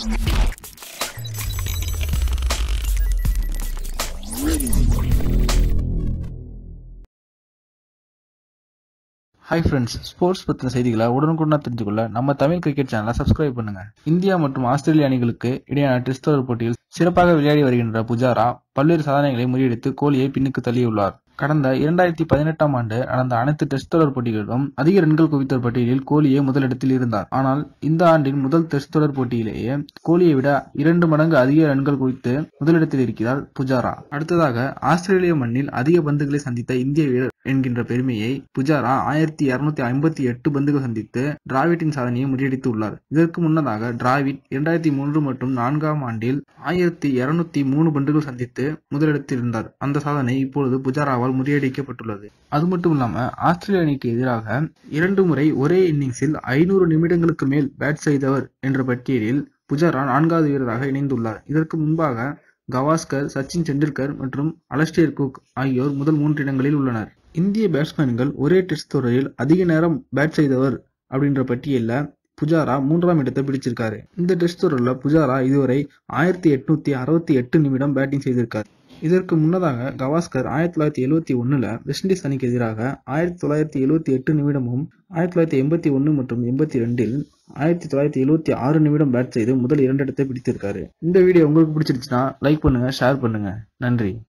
hi friends sports பற்றின செய்திகளை உடனுக்குடன் தெரிஞ்சுக்கொள்ள நம்ம தமிழ் கிரிக்கெட் சேனலை சப்ஸ்கிரைப் பண்ணுங்க இந்தியா மற்றும் ஆஸ்திரேலிய அணிகளுக்கு இடையான டெஸ்ட் தொடர் போட்டியில் சிறப்பாக விளையாடி வருகின்ற புஜாரா பல்வேறு சாதனைகளை முறியடித்து கோலியை பின்னுக்கு தள்ளியுள்ளார் கடந்த இரண்டாயிரத்தி பதினெட்டாம் ஆண்டு நடந்த அனைத்து டெஸ்ட் தொடர் போட்டிகளிலும் அதிக ரன்கள் குவித்தோர் பட்டியலில் கோலியே முதலிடத்தில் இருந்தார் ஆனால் இந்த ஆண்டின் முதல் டெஸ்ட் தொடர் போட்டியிலேயே கோலியை விட இரண்டு மடங்கு அதிக ரன்கள் குவித்து முதலிடத்தில் இருக்கிறார் புஜாரா அடுத்ததாக ஆஸ்திரேலிய மண்ணில் அதிக பந்துகளை சந்தித்த இந்திய வீரர் என்கின்ற பெருமையை புஜாரா ஆயிரத்தி இருநூத்தி ஐம்பத்தி எட்டு பந்துகள் சந்தித்து டிராவிட்டின் சாதனையை முறியடித்து உள்ளார் இதற்கு முன்னதாக டிராவிட் இரண்டாயிரத்தி மூன்று மற்றும் நான்காம் ஆண்டில் ஆயிரத்தி இருநூத்தி மூணு பந்துகள் சந்தித்து முதலிடத்தில் இருந்தார் அந்த சாதனை இப்பொழுது புஜாராவால் முறியடிக்கப்பட்டுள்ளது அது மட்டும் இல்லாம ஆஸ்திரேலிய அணிக்கு எதிராக இரண்டு முறை ஒரே இன்னிங்ஸில் ஐநூறு நிமிடங்களுக்கு மேல் பேட் செய்தவர் என்ற பட்டியலில் புஜாரா நான்காவது வீரராக இணைந்துள்ளார் இதற்கு முன்பாக கவாஸ்கர் சச்சின் டெண்டுல்கர் மற்றும் அலஸ்டேர் குக் ஆகியோர் முதல் மூன்று இடங்களில் உள்ளனர் இந்திய பேட்ஸ்மேன்கள் ஒரே டெஸ்ட் தொடரில் அதிக நேரம் பேட் செய்தவர் அப்படின்ற பட்டியலில் புஜாரா மூன்றாம் இடத்தை பிடிச்சிருக்காரு இந்த டெஸ்ட் தொடரில் புஜாரா இதுவரை ஆயிரத்தி எட்நூத்தி அறுபத்தி எட்டு நிமிடம் பேட்டிங் செய்திருக்காரு இதற்கு முன்னதாக கவாஸ்கர் ஆயிரத்தி தொள்ளாயிரத்தி எழுவத்தி ஒன்னுல வெஸ்ட் இண்டீஸ் அணிக்கு எதிராக ஆயிரத்தி தொள்ளாயிரத்தி எழுவத்தி எட்டு நிமிடமும் ஆயிரத்தி தொள்ளாயிரத்தி எண்பத்தி ஒன்று மற்றும் எண்பத்தி ரெண்டில் ஆயிரத்தி தொள்ளாயிரத்தி எழுவத்தி ஆறு நிமிடம் பேட் செய்து முதல் இரண்டு இடத்தை பிடித்திருக்காரு இந்த வீடியோ உங்களுக்கு பிடிச்சிருச்சுன்னா லைக் பண்ணுங்க ஷேர் பண்ணுங்க நன்றி